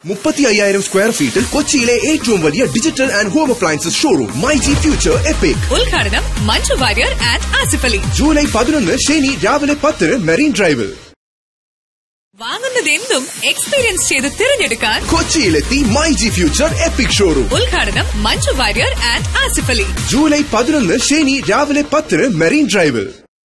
മുപ്പത്തി അയ്യായിരം സ്ക്വയർ ഫീറ്റിൽ കൊച്ചിയിലെ ഏറ്റവും വലിയ digital and home appliances showroom my G future epic ഉദ്ഘാടനം മഞ്ജു വാര്യർ ആൻഡ് ആസിഫ് അലി ജൂലൈ പതിനൊന്ന് ശനി രാവിലെ പത്തിന് മെറീൻ ഡ്രൈവിൽ വാങ്ങുന്നതെന്തും എക്സ്പീരിയൻസ് ചെയ്ത് തിരഞ്ഞെടുക്കാൻ കൊച്ചിയിലെത്തി my G future epic showroom ഉദ്ഘാടനം മഞ്ജു വാര്യർ ആൻഡ് ആസിഫ് അലി ജൂലൈ പതിനൊന്ന് ശനി രാവിലെ പത്തിന് മെറീൻ ഡ്രൈവിൽ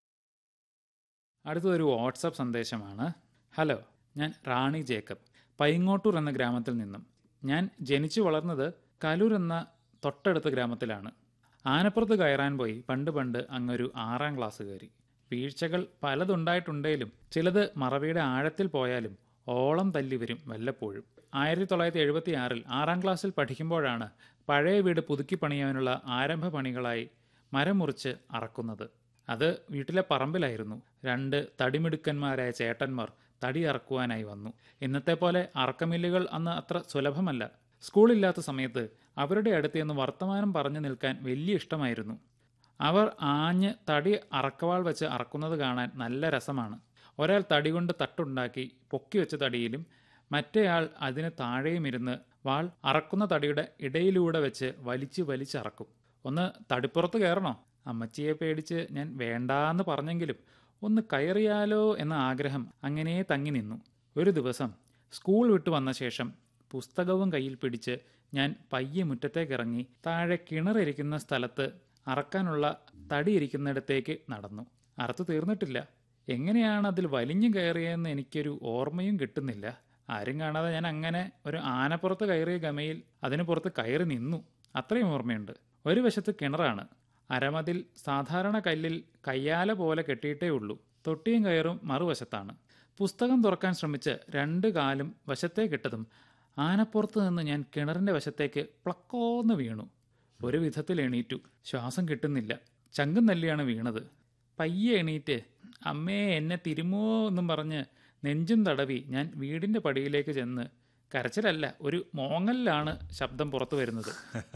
അടുത്തതൊരു വാട്സപ്പ് സന്ദേശമാണ് ഹലോ ഞാൻ റാണി ജേക്കബ് പൈങ്ങോട്ടൂർ എന്ന ഗ്രാമത്തിൽ നിന്നും ഞാൻ ജനിച്ചു വളർന്നത് കലൂർ എന്ന തൊട്ടടുത്ത ഗ്രാമത്തിലാണ് ആനപ്പുറത്ത് കയറാൻ പോയി പണ്ട് പണ്ട് അങ്ങൊരു ആറാം ക്ലാസ് കയറി വീഴ്ചകൾ പലതുണ്ടായിട്ടുണ്ടെങ്കിലും ചിലത് മറവിയുടെ ആഴത്തിൽ പോയാലും ഓളം തല്ലി വരും വല്ലപ്പോഴും ആയിരത്തി തൊള്ളായിരത്തി എഴുപത്തി ആറിൽ ആറാം ക്ലാസ്സിൽ പഠിക്കുമ്പോഴാണ് പഴയ വീട് പുതുക്കി പണിയാനുള്ള ആരംഭ പണികളായി മരം മുറിച്ച് അറക്കുന്നത് അത് വീട്ടിലെ പറമ്പിലായിരുന്നു രണ്ട് തടിമിടുക്കന്മാരായ ചേട്ടന്മാർ തടി അറക്കുവാനായി വന്നു ഇന്നത്തെ പോലെ അറക്കമില്ലുകൾ അന്ന് അത്ര സുലഭമല്ല സ്കൂളില്ലാത്ത സമയത്ത് അവരുടെ അടുത്ത് നിന്ന് വർത്തമാനം പറഞ്ഞു നിൽക്കാൻ വലിയ ഇഷ്ടമായിരുന്നു അവർ ആഞ്ഞ് തടി അറക്കവാൾ വെച്ച് അറക്കുന്നത് കാണാൻ നല്ല രസമാണ് ഒരാൾ തടി കൊണ്ട് തട്ടുണ്ടാക്കി പൊക്കി വെച്ച തടിയിലും മറ്റേയാൾ അതിന് താഴെയും ഇരുന്ന് വാൾ അറക്കുന്ന തടിയുടെ ഇടയിലൂടെ വെച്ച് വലിച്ചു വലിച്ചറക്കും ഒന്ന് തടിപ്പുറത്ത് കയറണോ അമ്മച്ചിയെ പേടിച്ച് ഞാൻ വേണ്ടാന്ന് പറഞ്ഞെങ്കിലും ഒന്ന് കയറിയാലോ എന്ന ആഗ്രഹം അങ്ങനെ തങ്ങി നിന്നു ഒരു ദിവസം സ്കൂൾ വിട്ടു വന്ന ശേഷം പുസ്തകവും കയ്യിൽ പിടിച്ച് ഞാൻ പയ്യെ മുറ്റത്തേക്കിറങ്ങി താഴെ കിണറിരിക്കുന്ന സ്ഥലത്ത് അറക്കാനുള്ള തടി ഇരിക്കുന്നിടത്തേക്ക് നടന്നു അറുത്ത് തീർന്നിട്ടില്ല എങ്ങനെയാണ് അതിൽ വലിഞ്ഞു കയറിയതെന്ന് എനിക്കൊരു ഓർമ്മയും കിട്ടുന്നില്ല ആരും കാണാതെ ഞാൻ അങ്ങനെ ഒരു ആനപ്പുറത്ത് കയറിയ ഗമയിൽ അതിന് പുറത്ത് കയറി നിന്നു അത്രയും ഓർമ്മയുണ്ട് ഒരു വശത്ത് കിണറാണ് അരമതിൽ സാധാരണ കല്ലിൽ കയ്യാല പോലെ കെട്ടിയിട്ടേ ഉള്ളൂ തൊട്ടിയും കയറും മറുവശത്താണ് പുസ്തകം തുറക്കാൻ ശ്രമിച്ച് രണ്ട് കാലും വശത്തേക്കിട്ടതും ആനപ്പുറത്ത് നിന്ന് ഞാൻ കിണറിന്റെ വശത്തേക്ക് പ്ലക്കോന്ന് വീണു ഒരു വിധത്തിൽ എണീറ്റു ശ്വാസം കിട്ടുന്നില്ല ചങ്കും തല്ലിയാണ് വീണത് പയ്യെ എണീറ്റ് അമ്മേ എന്നെ തിരുമോ എന്നും പറഞ്ഞ് നെഞ്ചും തടവി ഞാൻ വീടിന്റെ പടിയിലേക്ക് ചെന്ന് കരച്ചിലല്ല ഒരു മോങ്ങലിലാണ് ശബ്ദം പുറത്തു വരുന്നത്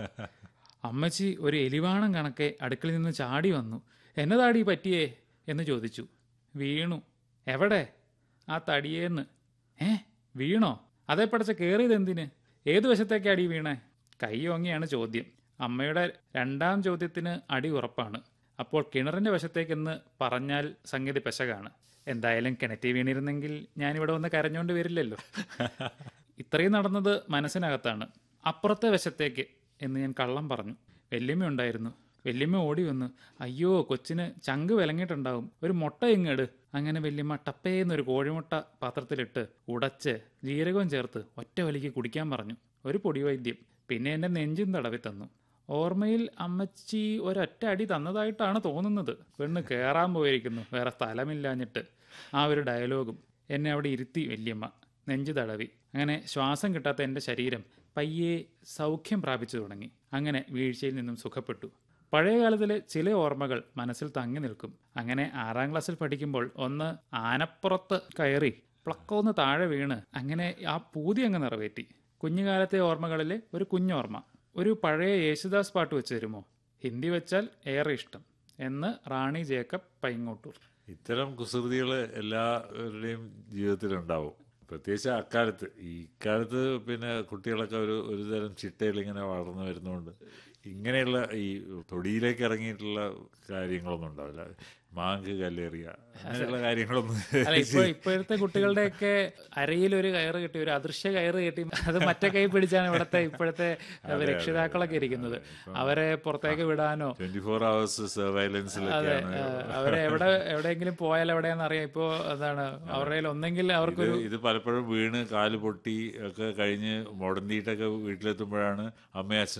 അമ്മച്ചി ഒരു എലിവാണം കണക്കെ അടുക്കളയിൽ നിന്ന് ചാടി വന്നു എന്നതാടി പറ്റിയേ എന്ന് ചോദിച്ചു വീണു എവിടെ ആ തടിയേന്ന് ഏ വീണോ അതേ പടച്ച കയറിയത് എന്തിന് ഏത് വശത്തേക്കാടി വീണേ കൈ ഓങ്ങിയാണ് ചോദ്യം അമ്മയുടെ രണ്ടാം ചോദ്യത്തിന് അടി ഉറപ്പാണ് അപ്പോൾ കിണറിന്റെ വശത്തേക്കെന്ന് പറഞ്ഞാൽ സംഗതി പെശകാണ് എന്തായാലും കിണറ്റി വീണിരുന്നെങ്കിൽ ഞാനിവിടെ വന്ന് കരഞ്ഞോണ്ട് വരില്ലല്ലോ ഇത്രയും നടന്നത് മനസ്സിനകത്താണ് അപ്പുറത്തെ വശത്തേക്ക് എന്ന് ഞാൻ കള്ളം പറഞ്ഞു വല്യമ്മ ഉണ്ടായിരുന്നു വല്യമ്മ ഓടി വന്നു അയ്യോ കൊച്ചിന് ചങ്ക് വിലങ്ങിയിട്ടുണ്ടാവും ഒരു മുട്ട ഇങ്ങട് അങ്ങനെ വല്യമ്മ ടപ്പേന്നൊരു കോഴിമുട്ട പാത്രത്തിലിട്ട് ഉടച്ച് ജീരകവും ചേർത്ത് ഒറ്റ വലിക്ക് കുടിക്കാൻ പറഞ്ഞു ഒരു പൊടിവൈദ്യം പിന്നെ എന്റെ നെഞ്ചും തടവി തന്നു ഓർമ്മയിൽ അമ്മച്ചി ഒരൊറ്റ അടി തന്നതായിട്ടാണ് തോന്നുന്നത് പെണ്ണ് കയറാൻ പോയിരിക്കുന്നു വേറെ സ്ഥലമില്ലാഞ്ഞിട്ട് ആ ഒരു ഡയലോഗും എന്നെ അവിടെ ഇരുത്തി വല്യമ്മ നെഞ്ചു തടവി അങ്ങനെ ശ്വാസം കിട്ടാത്ത എൻ്റെ ശരീരം പയ്യെ സൗഖ്യം പ്രാപിച്ചു തുടങ്ങി അങ്ങനെ വീഴ്ചയിൽ നിന്നും സുഖപ്പെട്ടു പഴയ കാലത്തിലെ ചില ഓർമ്മകൾ മനസ്സിൽ തങ്ങി നിൽക്കും അങ്ങനെ ആറാം ക്ലാസ്സിൽ പഠിക്കുമ്പോൾ ഒന്ന് ആനപ്പുറത്ത് കയറി പ്ലക്കോന്ന് താഴെ വീണ് അങ്ങനെ ആ പൂതി അങ്ങ് നിറവേറ്റി കുഞ്ഞുകാലത്തെ ഓർമ്മകളിലെ ഒരു കുഞ്ഞോർമ്മ ഒരു പഴയ യേശുദാസ് പാട്ട് വെച്ച് തരുമോ ഹിന്ദി വെച്ചാൽ ഏറെ ഇഷ്ടം എന്ന് റാണി ജേക്കബ് പൈങ്ങോട്ടൂർ ഇത്തരം കുസൃതികൾ എല്ലാവരുടെയും ജീവിതത്തിലുണ്ടാവും പ്രത്യേകിച്ച് അക്കാലത്ത് ഈ കാലത്ത് പിന്നെ കുട്ടികളൊക്കെ ഒരു ഒരു തരം ചിട്ടയിൽ ഇങ്ങനെ വളർന്നു വരുന്നതുകൊണ്ട് ഇങ്ങനെയുള്ള ഈ തൊടിയിലേക്ക് ഇറങ്ങിയിട്ടുള്ള കാര്യങ്ങളൊന്നും ഉണ്ടാവില്ല മാങ്ക് കല്ലേറിയ അങ്ങനെയുള്ള കാര്യങ്ങളൊന്നും അല്ല ഇപ്പൊ ഇപ്പോഴത്തെ കുട്ടികളുടെയൊക്കെ അരയിൽ ഒരു കയറ് കെട്ടി ഒരു അദൃശ്യ കയറ് കെട്ടി അത് മറ്റേ കൈ പിടിച്ചാണ് ഇവിടുത്തെ ഇപ്പോഴത്തെ രക്ഷിതാക്കളൊക്കെ ഇരിക്കുന്നത് അവരെ പുറത്തേക്ക് വിടാനോ ട്വന്റി ഫോർ അവേഴ്സ് അതെ സർവൈലൻസിലൊക്കെയാണ് ആ, അവരെ എവിടെ എവിടെയെങ്കിലും പോയാൽ എവിടെയാന്ന് അറിയാം ഇപ്പോ അതാണ് അവരുടെ കയ്യിൽ ഒന്നെങ്കിൽ ഇത് അവർക്കൊരു ഇത് പലപ്പോഴും വീണ് കാല് പൊട്ടി ഒക്കെ കഴിഞ്ഞ് മുടന്തിയിട്ടൊക്കെ വീട്ടിലെത്തുമ്പോഴാണ് അമ്മയും അച്ഛനും